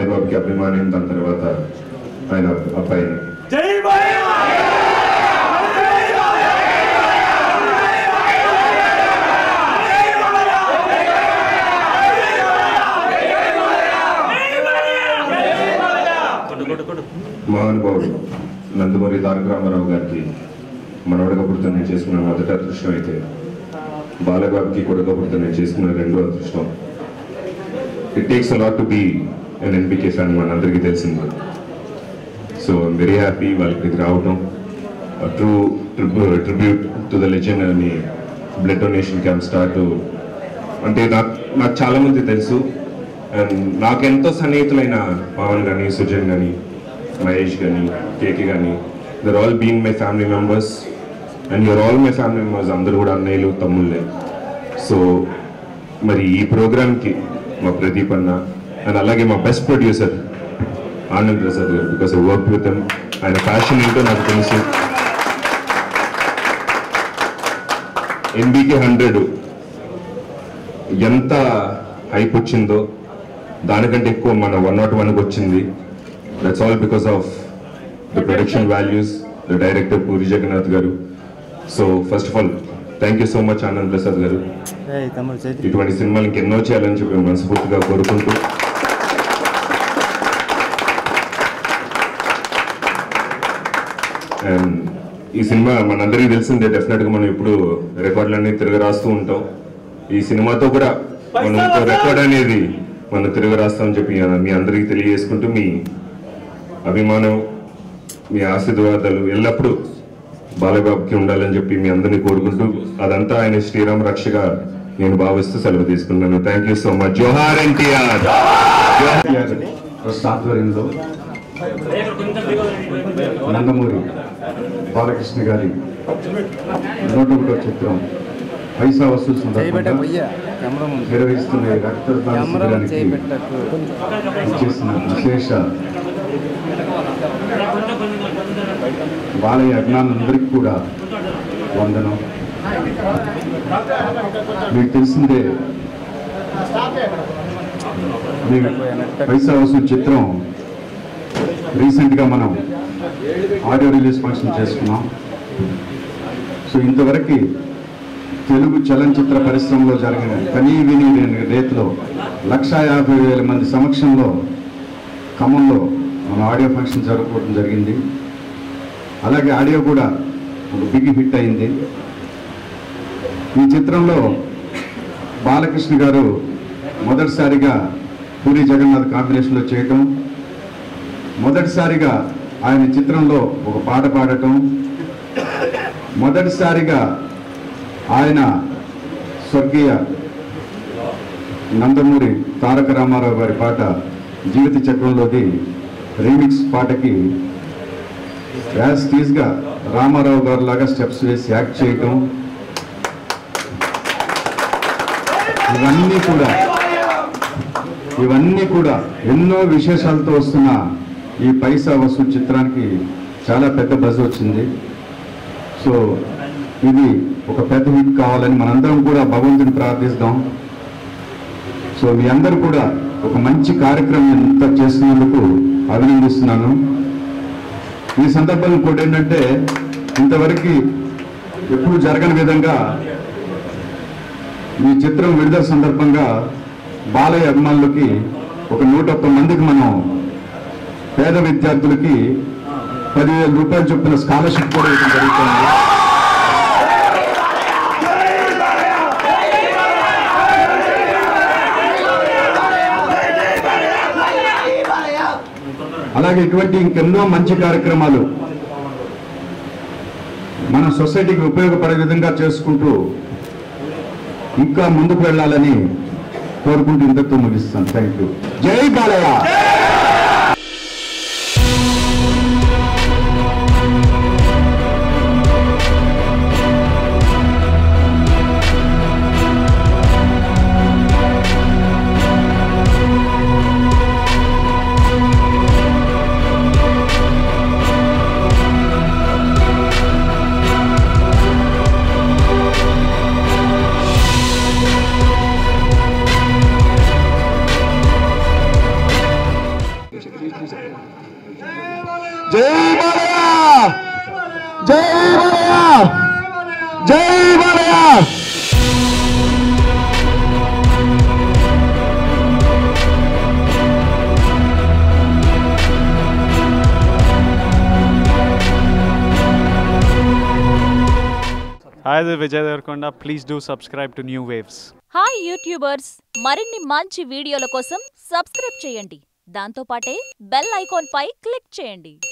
బాబుకి అభిమాని దాని తర్వాత ఆయన అబ్బాయిని మహానుభావుడు నందమూరి తారక రామారావు గారికి మనవడగా పుడుతూ నేను చేసుకున్న మొదటి అదృష్టం అయితే బాలబాబుకి కొడుక పుడుతూ నేను చేసుకున్న రెండో అదృష్టం it takes a lot to be and NBK fan మనందరికీ తెలిసింది సో ఐమ్ వెరీ హ్యాపీ వాళ్ళకి ఇది రావటం true tribute to the legend అని బ్లడ్ డొనేషన్ క్యాంప్ స్టార్ట్ అంటే నాకు నాకు చాలా మంది తెలుసు అండ్ నాకు ఎంతో సన్నిహితులైన పవన్ కానీ సుజన్ కానీ మహేష్ కానీ కేకే కానీ they're all been my family members and you're all my family members అందరూ కూడా అన్నయ్యలు తమ్ముళ్ళే సో మరి ఈ ప్రోగ్రామ్కి మా ప్రదీప్ అన్న అండ్ అలాగే మా best producer Anand Prasad garu because I work with ఆయన ప్యాషన్ ఏంటో నాకు తెలుసు ఎన్బీకే హండ్రెడ్ ఎంత హైప్ వచ్చిందో దానికంటే ఎక్కువ మన వన్ నాట్ వన్కి వచ్చింది that's all because of the production values the director Puri Jagannath garu so first of all thank you so much Anand Prasad garu తమ్ముడు చేతి ఇటువంటి సినిమాలు ఇంకెన్నో చేయాలని చెప్పి మనస్ఫూర్తిగా కోరుకుంటూ And ఈ సినిమా మనందరికీ తెలిసిందే డెఫినెట్ గా మనం ఇప్పుడు రికార్డులన్నీ తిరగ రాస్తూ ఉంటాం ఈ సినిమాతో కూడా మనం ఇంకో రికార్డ్ అనేది మనం తిరగ రాస్తామని చెప్పి మీ అందరికీ తెలియజేసుకుంటూ మీ అభిమానం మీ ఆశీర్వాదాలు ఎల్లప్పుడూ బాలబాబుకి ఉండాలని చెప్పి మీ అందరినీ కోరుకుంటూ అదంతా ఆయన శ్రీరామ రక్షగా నేను భావిస్తూ సెలవు తీసుకున్నాను థ్యాంక్ యూ సో మచ్ జోహార్ ఎన్టీఆర్ ట్రస్ట్ ఆధ్వర్యంలో నందమూరి బాలకృష్ణ గారి నూట ఒకటో చిత్రం పైసా వసూలు సందర్భంగా కెమెరా ముందు నిర్వహిస్తున్న ఈ రక్తదాన కెమెరా శిబిరానికి చేయి పెట్టకు చేసిన విశేష బాలయ్య అభిమానులందరికీ కూడా వందనం మీకు తెలిసిందే మీ పైసా వసూలు చిత్రం రీసెంట్గా మనం ఆడియో రిలీజ్ ఫంక్షన్ చేసుకున్నాం సో ఇంతవరకు తెలుగు చలనచిత్ర పరిశ్రమలో జరిగిన కనీ విని లేని రీతిలో లక్షా యాభై వేల మంది సమక్షంలో ఖమ్మంలో మన ఆడియో ఫంక్షన్ జరుపుకోవడం జరిగింది అలాగే ఆడియో కూడా ఒక బిగ్ హిట్ అయింది ఈ చిత్రంలో బాలకృష్ణ గారు మొదటిసారిగా పూరి జగన్నాథ్ కాంబినేషన్లో చేయటం మొదటిసారిగా ఆయన చిత్రంలో ఒక పాట పాడటం మొదటిసారిగా ఆయన స్వర్గీయ నందమూరి తారక రామారావు గారి పాట జీవిత చక్రంలోది రీమిక్స్ పాటకి యాజ్ టీజ్గా రామారావు గారు లాగా స్టెప్స్ వేసి యాక్ట్ చేయటం ఇవన్నీ కూడా ఇవన్నీ కూడా ఎన్నో విశేషాలతో వస్తున్న ఈ పైసా వసూలు చిత్రానికి చాలా పెద్ద బజ్ వచ్చింది సో ఇది ఒక పెద్ద హిట్ కావాలని మనందరం కూడా భగవంతుని ప్రార్థిస్తాం సో మీ అందరూ కూడా ఒక మంచి కార్యక్రమం ఇంత చేస్తున్నందుకు అభినందిస్తున్నాను ఈ సందర్భంలో కూడా ఏంటంటే ఇంతవరకు ఎప్పుడు జరగని విధంగా ఈ చిత్రం విడుదల సందర్భంగా బాలయ్య అభిమానులకి ఒక నూట ఒక్క మందికి మనం పేద విద్యార్థులకి పదివేల రూపాయలు చొప్పున స్కాలర్షిప్ కూడా ఇవ్వడం జరుగుతుంది అలాగే ఇటువంటి ఇంకెన్నో మంచి కార్యక్రమాలు మన సొసైటీకి ఉపయోగపడే విధంగా చేసుకుంటూ ఇంకా ముందుకు వెళ్ళాలని కోరుకుంటూ ఇంతతో ముగిస్తాను థ్యాంక్ యూ జై బాలయ్య జై బాలయ్య జై బాలయ్య జై Balayya Hi, this is Vijay Devarkonda. Please do subscribe to New Waves. Hi YouTubers మరిన్ని మంచి వీడియోల కోసం సబ్స్క్రైబ్ చేయండి దాంతోపాటే బెల్ ఐకాన్ పై క్లిక్ చేయండి